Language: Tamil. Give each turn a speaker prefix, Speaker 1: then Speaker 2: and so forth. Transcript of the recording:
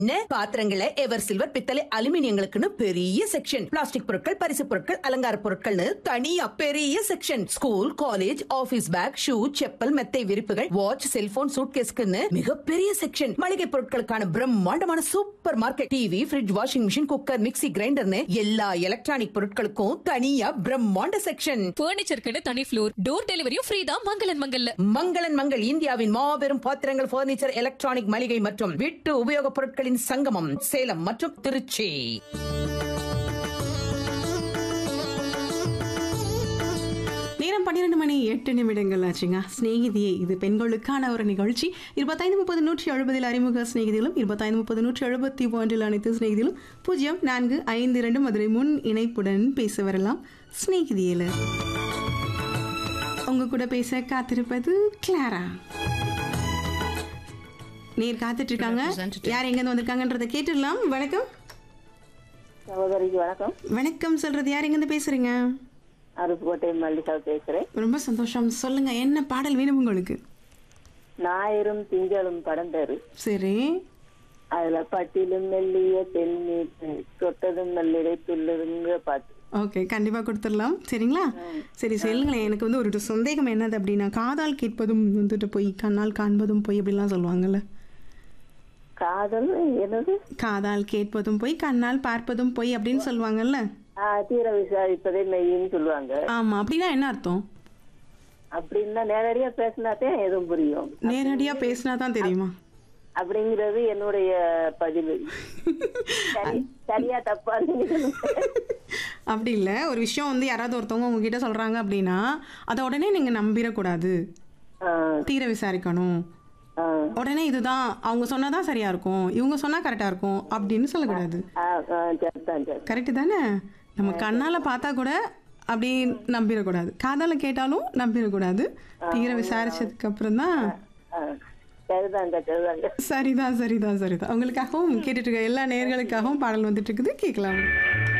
Speaker 1: என்ன பாத்திரங்களை எவர் சில்வர் பித்தளை அலுமினியங்களுக்குன்னு பெரிய செக்ஷன் பிளாஸ்டிக் பொருட்கள் பரிசு பொருட்கள் அலங்கார பொருட்கள்னு தனியா பெரிய section school college office bag shoe chappal மெத்தை விரிப்புகள் வாட்ச் செல்போன் சூட்கேஸ்க்குன்னு மிகப்பெரிய செக்ஷன் மளிகை பொருட்களுக்கான பிரம்மாண்டமான super market TV fridge washing machine cooker mixie கிரைண்டர்னு எல்லா எலக்ட்ரானிக் பொருட்களுக்கும் தனியா பிரம்மாண்ட செக்ஷன்
Speaker 2: பர்னிச்சருக்குன்னு தனி ஃப்ளோர் டோர் டெலிவரியும் ஃப்ரீ தான் மங்களன் மங்கல்ல
Speaker 1: மங்களன் மங்கள் இந்தியாவின் மாபெரும் பாத்திரங்கள் பர்னிச்சர் எலக்ட்ரானிக் மளிகை மற்றும் வீட்டு உபயோகப் பொருட்களின் சங்கமம் சேலம் மற்றும் திருச்சி
Speaker 3: நேரம் பன்னிரெண்டு மணி எட்டு நிமிடங்கள் ஆச்சுங்க ஸ்நேகிதியே இது பெண்களுக்கான ஒரு நிகழ்ச்சி இருபத்தைந்து முப்பது நூற்றி எழுபதில் அறிமுக ஸ்நேகிதிகளும் இருபத்தைந்து முப்பது நூற்றி எழுபத்தி ஒன்றில் அனைத்து ஸ்நேகிதிலும் பூஜ்ஜியம் நான்கு ஐந்து இரண்டு மதுரை முன் இணைப்புடன் பேச வரலாம் ஸ்நேகிதியில உங்க கூட பேச காத்திருப்பது கிளாரா நேர் காத்துட்டு இருக்காங்க யார் எங்கேருந்து வந்திருக்காங்கன்றதை கேட்டுடலாம் வணக்கம்
Speaker 4: சகோதரிக்கு வணக்கம்
Speaker 3: வணக்கம் சொல்றது யார் எங்கேருந்து பேசுறீங்க
Speaker 4: அருப்புக்கோட்டை மல்லிகா பேசுறேன்
Speaker 3: ரொம்ப சந்தோஷம் சொல்லுங்க என்ன பாடல் வேணும் உங்களுக்கு
Speaker 4: ஞாயிறும் திங்களும் படம் பேரு
Speaker 3: சரி
Speaker 4: அதுல பட்டிலும் மெல்லிய தென் மீட்டு தொட்டதும் நல்லிடை துள்ளுதுங்க பாட்டு
Speaker 3: ஓகே கண்டிப்பா கொடுத்துடலாம் சரிங்களா சரி சொல்லுங்களேன் எனக்கு வந்து ஒரு சந்தேகம் என்னது அப்படின்னா காதால் கேட்பதும் வந்துட்டு போய் கண்ணால் காண்பதும் போய் அப்படிலாம் சொல்லுவாங்கல்ல
Speaker 4: காதல் என்னது
Speaker 3: காதால் கேட்பதும் போய் கண்ணால் பார்ப்பதும் போய் அப்படின்னு சொல்லுவாங்கல்ல
Speaker 4: ஆ, தீர விசாரிப்பதே மெய்யின்னு சொல்லுவாங்க
Speaker 3: ஆமா அப்படின்னா என்ன அர்த்தம்
Speaker 4: அப்படின்னா நேரடியா பேசினாத்தே எதுவும் புரியும்
Speaker 3: நேரடியா பேசினா தான் தெரியுமா
Speaker 4: அப்படிங்கிறது என்னுடைய பதிவு சரி சரியா தப்பா
Speaker 3: அப்படி இல்லை ஒரு விஷயம் வந்து யாராவது ஒருத்தவங்க உங்ககிட்ட சொல்றாங்க அப்படின்னா அதை உடனே நீங்க நம்பிடக்கூடாது தீர விசாரிக்கணும் உடனே இதுதான் அவங்க சொன்னாதான் சரியா இருக்கும் இவங்க சொன்னா கரெக்டா இருக்கும் அப்படின்னு சொல்லக்கூடாது
Speaker 4: சரிதான் சரி
Speaker 3: கரெக்டு தானே நம்ம கண்ணால பார்த்தா கூட அப்படி நம்பிடக்கூடாது காதால கேட்டாலும் நம்பிடக்கூடாது தீர விசாரிச்சதுக்கு அப்புறம் தான்
Speaker 4: ஆ, சரிதாங்க சரிதாங்க
Speaker 3: சரிதான் சரிதான் சரிதான் உங்களுக்காகவும் கேட்டுட்டு இருக்க எல்லா நேர்களுக்காகவும் பாடல் வந்துட்டு இருக்குது கேட்கலாம்